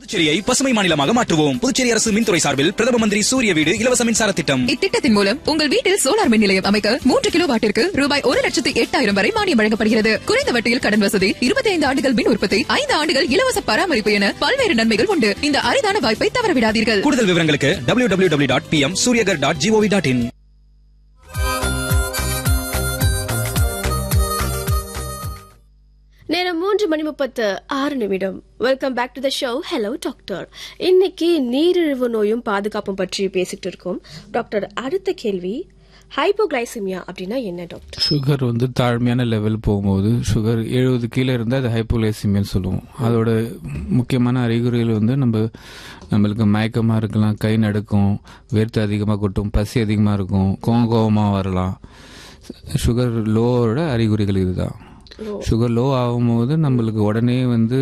புதுச்சேரியை பசுமை மாநிலமாக மாற்றுவோம் புதுச்சேரி அரசு மின்துறை சார்பில் பிரதம மந்திரி சூரிய வீடு இலவச மின்சார திட்டம் இத்திட்டத்தின் மூலம் உங்கள் வீட்டில் சோலார் மின் நிலையம் அமைக்க மூன்று கிலோ வாட்டிற்கு ரூபாய் ஒரு லட்சத்து எட்டாயிரம் வரை மானியம் வழங்கப்படுகிறது குறைந்த வட்டியில் கடன் வசதி இருபத்தி ஐந்து ஆண்டுகள் மின் உற்பத்தி ஐந்து ஆண்டுகள் இலவச பராமரிப்பு என பல்வேறு நன்மைகள் உண்டு இந்த அரிதான வாய்ப்பை தவறவிடாதீர்கள் கூடுதல் விவரங்களுக்கு W W W dot P M Suryaghar dot GOV dot in நேரம் மூன்று மணி முப்பத்து ஆறு நிமிடம் welcome back to the show hello doctor இன்னைக்கு நீரிழிவு நோயும் பாதுகாப்பும் பற்றி பேசிட்டு இருக்கோம் டாக்டர் அடுத்த கேள்வி ஹைப்போகிளைசிமியா அப்படின்னா என்ன டாக்டர் சுகர் வந்து தாழ்மையான லெவல் போகும்போது சுகர் எழுபது கீழே இருந்தால் அது ஹைப்போலைசிமியன்னு சொல்லுவோம் அதோட முக்கியமான அறிகுறிகள் வந்து நம்ம நம்மளுக்கு மயக்கமாக இருக்கலாம் கை நடுக்கும் வேர்த்து அதிகமாக கொட்டும் பசி அதிகமாக இருக்கும் கோவம் கோவமாக வரலாம் சுகர் லோவோட அறிகுறிகள் இதுதான் சுகர் லோ ஆகும்போது நம்மளுக்கு உடனே வந்து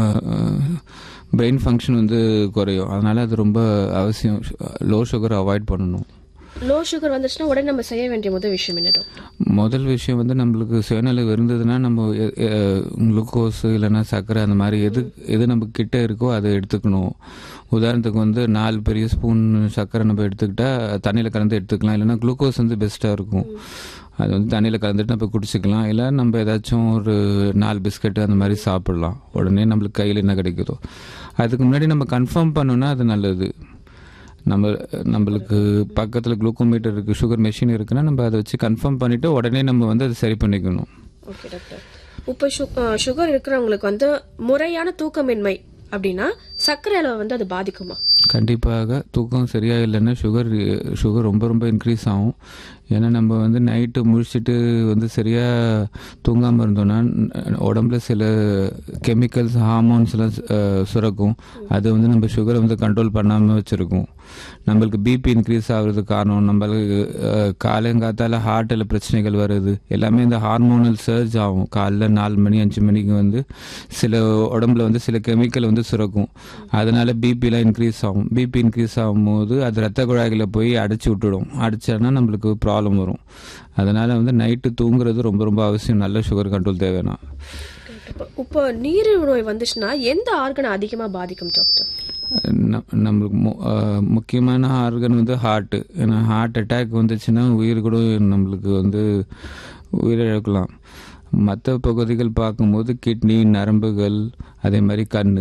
பிரெயின் ஃபங்க்ஷன் வந்து குறையும் அதனால அது ரொம்ப அவசியம் லோ சுகர் அவாய்ட் பண்ணணும் லோ சுகர் வந்துச்சுன்னா உடனே நம்ம செய்ய வேண்டிய முதல் விஷயம் என்ன டாக்டர் முதல் விஷயம் வந்து நம்மளுக்கு சுயநலம் இருந்ததுன்னா நம்ம குளுக்கோஸ் இல்லைன்னா சர்க்கரை அந்த மாதிரி எது எது நம்ம கிட்ட இருக்கோ அதை எடுத்துக்கணும் உதாரணத்துக்கு வந்து நாலு பெரிய ஸ்பூன் சர்க்கரை நம்ம எடுத்துக்கிட்டா தண்ணியில் கலந்து எடுத்துக்கலாம் இல்லைன்னா குளுக்கோஸ் வந்து பெஸ்ட்டாக இருக்கும் அது வந்து தண்ணியில் கலந்துட்டு நம்ம குடிச்சிக்கலாம் இல்லை நம்ம ஏதாச்சும் ஒரு நாலு பிஸ்கட் அந்த மாதிரி சாப்பிடலாம் உடனே நம்மளுக்கு கையில் என்ன கிடைக்குதோ அதுக்கு முன்னாடி நம்ம கன்ஃபார்ம் பண்ணோன்னா அது நல்லது நம்ம நம்மளுக்கு பக்கத்தில் குளுக்கோமீட்டர் இருக்குது சுகர் மெஷின் இருக்குன்னா நம்ம அதை வச்சு கன்ஃபார்ம் பண்ணிவிட்டு உடனே நம்ம வந்து அதை சரி பண்ணிக்கணும் ஓகே டாக்டர் இப்போ சுகர் இருக்கிறவங்களுக்கு வந்து முறையான தூக்கமின்மை அப்படின்னா சர்க்கரை அளவை வந்து அது பாதிக்குமா கண்டிப்பாக தூக்கம் சரியா இல்லைன்னா சுகர் சுகர் ரொம்ப ரொம்ப இன்க்ரீஸ் ஆகும் ஏன்னா நம்ம வந்து நைட்டு முழிச்சிட்டு வந்து சரியாக தூங்காமல் இருந்தோம்னா உடம்புல சில கெமிக்கல்ஸ் ஹார்மோன்ஸ்லாம் சுரக்கும் அது வந்து நம்ம சுகரை வந்து கண்ட்ரோல் பண்ணாமல் வச்சுருக்கும் நம்மளுக்கு பிபி இன்க்ரீஸ் ஆகுறதுக்கு காரணம் நம்மளுக்கு காலங்காத்தால ஹார்ட்டில் பிரச்சனைகள் வருது எல்லாமே இந்த ஹார்மோனல் சர்ஜ் ஆகும் காலைல நாலு மணி அஞ்சு மணிக்கு வந்து சில உடம்புல வந்து சில கெமிக்கல் வந்து சுரக்கும் அதனால பிபிலாம் இன்க்ரீஸ் ஆகும் பிபி இன்க்ரீஸ் ஆகும்போது அது ரத்த குழாய்களை போய் அடைச்சி விட்டுடும் அடைச்சானா நம்மளுக்கு ப்ராப்ளம் வரும் அதனால வந்து நைட்டு தூங்குறது ரொம்ப ரொம்ப அவசியம் நல்ல சுகர் கண்ட்ரோல் தேவைன்னா இப்போ நீரிழிவு நோய் வந்துச்சுன்னா எந்த ஆர்கனை அதிகமாக பாதிக்கும் டாக்டர் நம்மளுக்கு முக்கியமான ஆர்கன் வந்து ஹார்ட்டு ஏன்னா ஹார்ட் அட்டாக் வந்துச்சுன்னா உயிர் கூட நம்மளுக்கு வந்து உயிரிழக்கலாம் மற்ற பகுதிகள் பார்க்கும்போது கிட்னி நரம்புகள் அதே மாதிரி கண்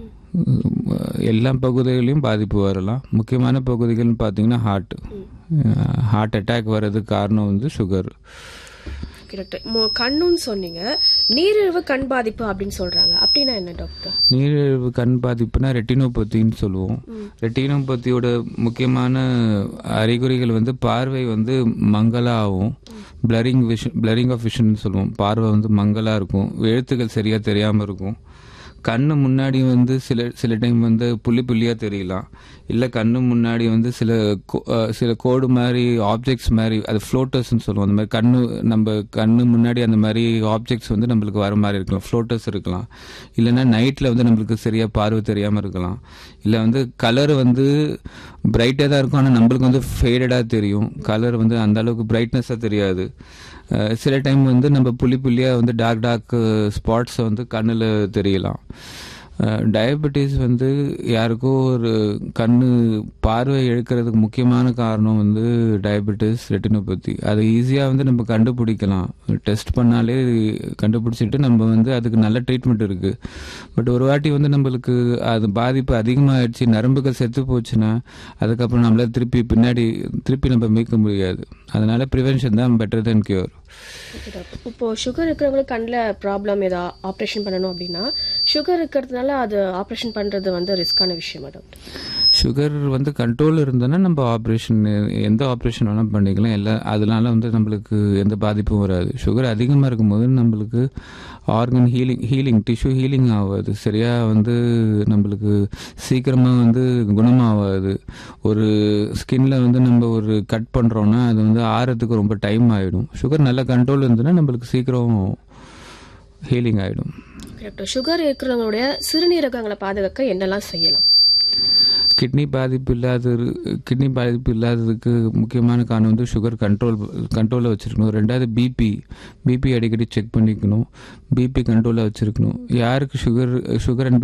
எல்லா பகுதிகளையும் பாதிப்பு வரலாம் முக்கியமான பகுதிகள்னு பார்த்தீங்கன்னா ஹார்ட் ஹார்ட் அட்டாக் வர்றதுக்கு காரணம் வந்து சுகர் கண்ணுன்னு சொன்னீங்க நீரிழிவு கண் பாதிப்பு அப்படின்னு சொல்றாங்க அப்படின்னா என்ன டாக்டர் நீரிழிவு கண் பாதிப்புனா ரெட்டினோபத்தின்னு சொல்லுவோம் ரெட்டினோபத்தியோட முக்கியமான அறிகுறிகள் வந்து பார்வை வந்து மங்கலா ஆகும் blurring vision blurring of vision சொல்லுவோம் பார்வை வந்து மங்கலா இருக்கும் எழுத்துக்கள் சரியா தெரியாம இருக்கும் கண்ணு முன்னாடி வந்து சில சில டைம் வந்து புள்ளி புள்ளியாக தெரியலாம் இல்லை கண்ணு முன்னாடி வந்து சில சில கோடு மாதிரி ஆப்ஜெக்ட்ஸ் மாதிரி அது ஃப்ளோட்டர்ஸ்னு சொல்லுவோம் அந்த மாதிரி கண்ணு நம்ம கண்ணு முன்னாடி அந்த மாதிரி ஆப்ஜெக்ட்ஸ் வந்து நம்மளுக்கு வர மாதிரி இருக்கலாம் ஃப்ளோட்டர்ஸ் இருக்கலாம் இல்லைன்னா நைட்டில் வந்து நம்மளுக்கு சரியாக பார்வை தெரியாமல் இருக்கலாம் இல்லை வந்து கலர் வந்து பிரைட்டாக தான் இருக்கும் ஆனால் நம்மளுக்கு வந்து ஃபேடடாக தெரியும் கலர் வந்து அந்த அளவுக்கு பிரைட்னஸாக தெரியாது சில டைம் வந்து நம்ம புள்ளி புள்ளியாக வந்து டார்க் டார்க் ஸ்பாட்ஸை வந்து கண்ணில் தெரியலாம் டயபெட்டிஸ் வந்து யாருக்கோ ஒரு கண்ணு பார்வை இழக்கிறதுக்கு முக்கியமான காரணம் வந்து டயபெட்டிஸ் ரெட்டினோபதி அதை ஈஸியாக வந்து நம்ம கண்டுபிடிக்கலாம் டெஸ்ட் பண்ணாலே கண்டுபிடிச்சிட்டு நம்ம வந்து அதுக்கு நல்ல ட்ரீட்மெண்ட் இருக்குது பட் ஒரு வாட்டி வந்து நம்மளுக்கு அது பாதிப்பு அதிகமாகிடுச்சு நரம்புகள் செத்து போச்சுன்னா அதுக்கப்புறம் நம்மளால திருப்பி பின்னாடி திருப்பி நம்ம மீட்க முடியாது அதனால ப்ரிவென்ஷன் தான் பெட்டர் தென் கியூர் இப்போ சுகர் இருக்கிறவங்களுக்கு கண்ணில் ப்ராப்ளம் ஏதாவது ஆப்ரேஷன் பண்ணணும் அப்படின்னா சுகர் இருக்கிறதுனால அது ஆப்ரேஷன் பண்ணுறது வந்து ரிஸ்கான விஷயமா டாக்டர் சுகர் வந்து கண்ட்ரோல் இருந்ததுன்னா நம்ம ஆப்ரேஷன் எந்த ஆப்ரேஷன் வேணால் பண்ணிக்கலாம் எல்லா அதனால வந்து நம்மளுக்கு எந்த பாதிப்பும் வராது சுகர் அதிகமாக இருக்கும்போது நம்மளுக்கு organ healing healing tissue healing ஆகாது சரியாக வந்து நம்மளுக்கு சீக்கிரமாக வந்து குணமாகாது ஒரு ஸ்கின்ல வந்து நம்ம ஒரு கட் பண்ணுறோன்னா அது வந்து ஆறதுக்கு ரொம்ப டைம் ஆகிடும் சுகர் நல்ல கண்ட்ரோல் இருந்ததுன்னா நம்மளுக்கு சீக்கிரம் ஹீலிங் ஆகிடும் சுகர் இருக்கிறவங்களுடைய சிறுநீரகங்களை பாதுகாக்க என்னெல்லாம் செய்யலாம் கிட்னி பாதிப்பு இல்லாத கிட்னி பாதிப்பு இல்லாததுக்கு முக்கியமான காரணம் வந்து சுகர் கண்ட்ரோல் கண்ட்ரோலில் வச்சுருக்கணும் ரெண்டாவது பிபி பிபி அடிக்கடி செக் பண்ணிக்கணும் பிபி கண்ட்ரோலில் வச்சுருக்கணும் யாருக்கு சுகர் சுகர் அண்ட்